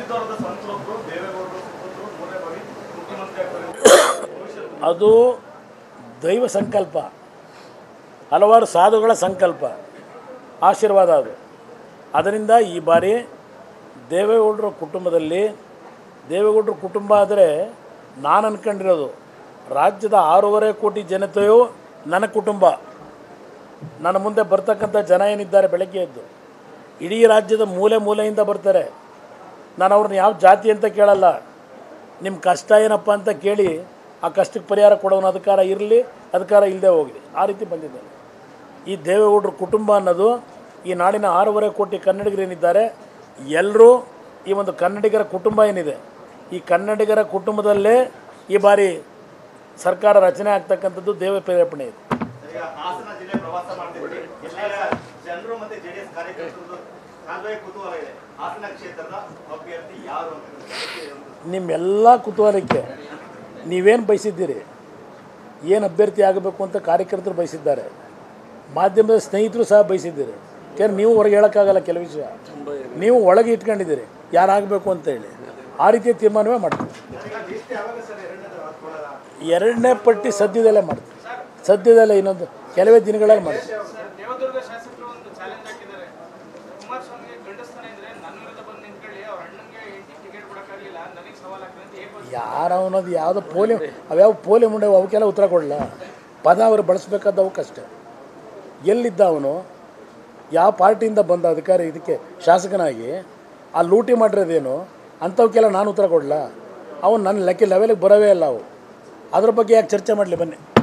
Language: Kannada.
ಅಜಿತ್ ಅವರದ ಸ್ವಂತರೊಬ್ರು ದೇವೇಗೌಡರು ಸುಪುತ್ರರು ಮೂರನೇ ಬಾರಿ ಮುಖ್ಯಮಂತ್ರಿ ಆಗ್ತಾರೆ ಅದು ದೈವ ಸಂಕಲ್ಪ ಹಲವಾರು ಸಾಧುಗಳ ಸಂಕಲ್ಪ ಆಶೀರ್ವಾದ ಅದು ಅದರಿಂದ ಈ ಬಾರಿ ದೇವೇಗೌಡರ ಕುಟುಂಬದಲ್ಲಿ ದೇವೇಗೌಡರ ಕುಟುಂಬ ಆದರೆ ನಾನು ಅನ್ಕೊಂಡಿರೋದು ರಾಜ್ಯದ ಆರೂವರೆ ಕೋಟಿ ಜನತೆಯು ನನ್ನ ಕುಟುಂಬ ನನ್ನ ಮುಂದೆ ಬರ್ತಕ್ಕಂಥ ಜನ ಏನಿದ್ದಾರೆ ಬೆಳಗ್ಗೆ ಎದ್ದು ಇಡೀ ರಾಜ್ಯದ ಮೂಲೆ ಮೂಲೆಯಿಂದ ಬರ್ತಾರೆ ನಾನು ಅವ್ರನ್ನ ಯಾವ ಜಾತಿ ಅಂತ ಕೇಳಲ್ಲ ನಿಮ್ಮ ಕಷ್ಟ ಏನಪ್ಪ ಅಂತ ಕೇಳಿ ಆ ಕಷ್ಟಕ್ಕೆ ಪರಿಹಾರ ಕೊಡೋನ ಅಧಿಕಾರ ಇರಲಿ ಅಧಿಕಾರ ಇಲ್ಲದೆ ಹೋಗಲಿ ಆ ರೀತಿ ಬಂದಿದ್ದಾರೆ ಈ ದೇವೇಗೌಡರ ಕುಟುಂಬ ಅನ್ನೋದು ಈ ನಾಡಿನ ಆರೂವರೆ ಕೋಟಿ ಕನ್ನಡಿಗರೇನಿದ್ದಾರೆ ಎಲ್ಲರೂ ಈ ಒಂದು ಕನ್ನಡಿಗರ ಕುಟುಂಬ ಏನಿದೆ ಈ ಕನ್ನಡಿಗರ ಕುಟುಂಬದಲ್ಲೇ ಈ ಬಾರಿ ಸರ್ಕಾರ ರಚನೆ ಆಗ್ತಕ್ಕಂಥದ್ದು ದೇವ ಪ್ರೇರೇಪಣೆ ಇದೆ ಈಗ ಹಾಸನ ಜಿಲ್ಲೆ ಪ್ರವಾಸ ಮಾಡ್ತಿದ್ವಿ ಎಲ್ಲ ಜನರು ಮತ್ತೆ ಜೆಡಿಎಸ್ ಕಾರ್ಯಕರ್ತರದ್ದು ಕಾಲುವೆ ಕುತೂಹಲ ಇದೆ ಹಾಸನ ಕ್ಷೇತ್ರದ ಅಭ್ಯರ್ಥಿ ಯಾರು ಅಂತ ಅದಕ್ಕೆ ಒಂದು ನಿಮ್ಮೆಲ್ಲ ಕುತೂಹಲಕ್ಕೆ ನೀವೇನು ಬಯಸಿದ್ದೀರಿ ಏನು ಅಭ್ಯರ್ಥಿ ಆಗಬೇಕು ಅಂತ ಕಾರ್ಯಕರ್ತರು ಬಯಸಿದ್ದಾರೆ ಮಾಧ್ಯಮದ ಸ್ನೇಹಿತರು ಸಹ ಬಯಸಿದ್ದೀರಿ ಯಾಕಂದ್ರೆ ನೀವು ಹೊರಗೆ ಹೇಳೋಕ್ಕಾಗಲ್ಲ ಕೆಲವು ವಿಷಯ ನೀವು ಒಳಗೆ ಇಟ್ಕೊಂಡಿದ್ದೀರಿ ಯಾರಾಗಬೇಕು ಅಂತ ಹೇಳಿ ಆ ರೀತಿಯ ತೀರ್ಮಾನವೇ ಮಾಡ್ತೀವಿ ಎರಡನೇ ಪಟ್ಟಿ ಸದ್ಯದಲ್ಲೇ ಮಾಡ್ತೀವಿ ಸದ್ಯದಲ್ಲೇ ಇನ್ನೊಂದು ಕೆಲವೇ ದಿನಗಳಲ್ಲಿ ಮಾಡ್ತೀವಿ ಸರ್ ದೇವದುರ್ಗ ಶಾಸಕರು ಒಂದು ಚಾಲೆಂಜ್ ಹಾಕಿದ್ದಾರೆ ಕುಮಾರಸ್ವಾಮಿಗೆ ಗಂಡಸ್ತಾನ ಇದ್ರೆ ನನ್ನ ವಿರುದ್ಧ ಬಂದು ನಿಂತ್ಕೊಳ್ಳಿ ಅವ್ರ ಅಣ್ಣಂಗೆ ಹೆಂಡತಿ ಟಿಕೆಟ್ ಕೊಡಕ್ಕಾಗಲಿಲ್ಲ ನನಗೆ ಸವಾಲ್ ಆಗ್ತದೆ ಅಂತ ಏಕ ಯಾರು ಅನ್ನೋದು ಯಾವುದೋ ಪೋಲಿ ಅವ್ಯಾವ ಪೋಲಿ ಮುಂಡೆ ಅವಕ್ಕೆಲ್ಲ ಉತ್ತರ ಕೊಡಲ್ಲ ಪದ ಅವರು ಬಳಸ್ಬೇಕಾದವು ಕಷ್ಟ ಎಲ್ಲಿದ್ದ ಅವನು ಯಾವ ಪಾರ್ಟಿಯಿಂದ ಬಂದ ಅಧಿಕಾರಿ ಇದಕ್ಕೆ ಶಾಸಕನಾಗಿ ಆ ಲೂಟಿ ಮಾಡಿರೋದೇನು ಅಂಥವಕ್ಕೆಲ್ಲ ನಾನು ಉತ್ತರ ಕೊಡಲ್ಲ ಅವನು ನನ್ನ ಲೆಕ್ಕ ಲೆವೆಲಿಗೆ ಬರೋವೇ ಇಲ್ಲ ಅವು ಅದ್ರ ಬಗ್ಗೆ ಯಾಕೆ ಚರ್ಚೆ ಮಾಡಲಿ ಬನ್ನಿ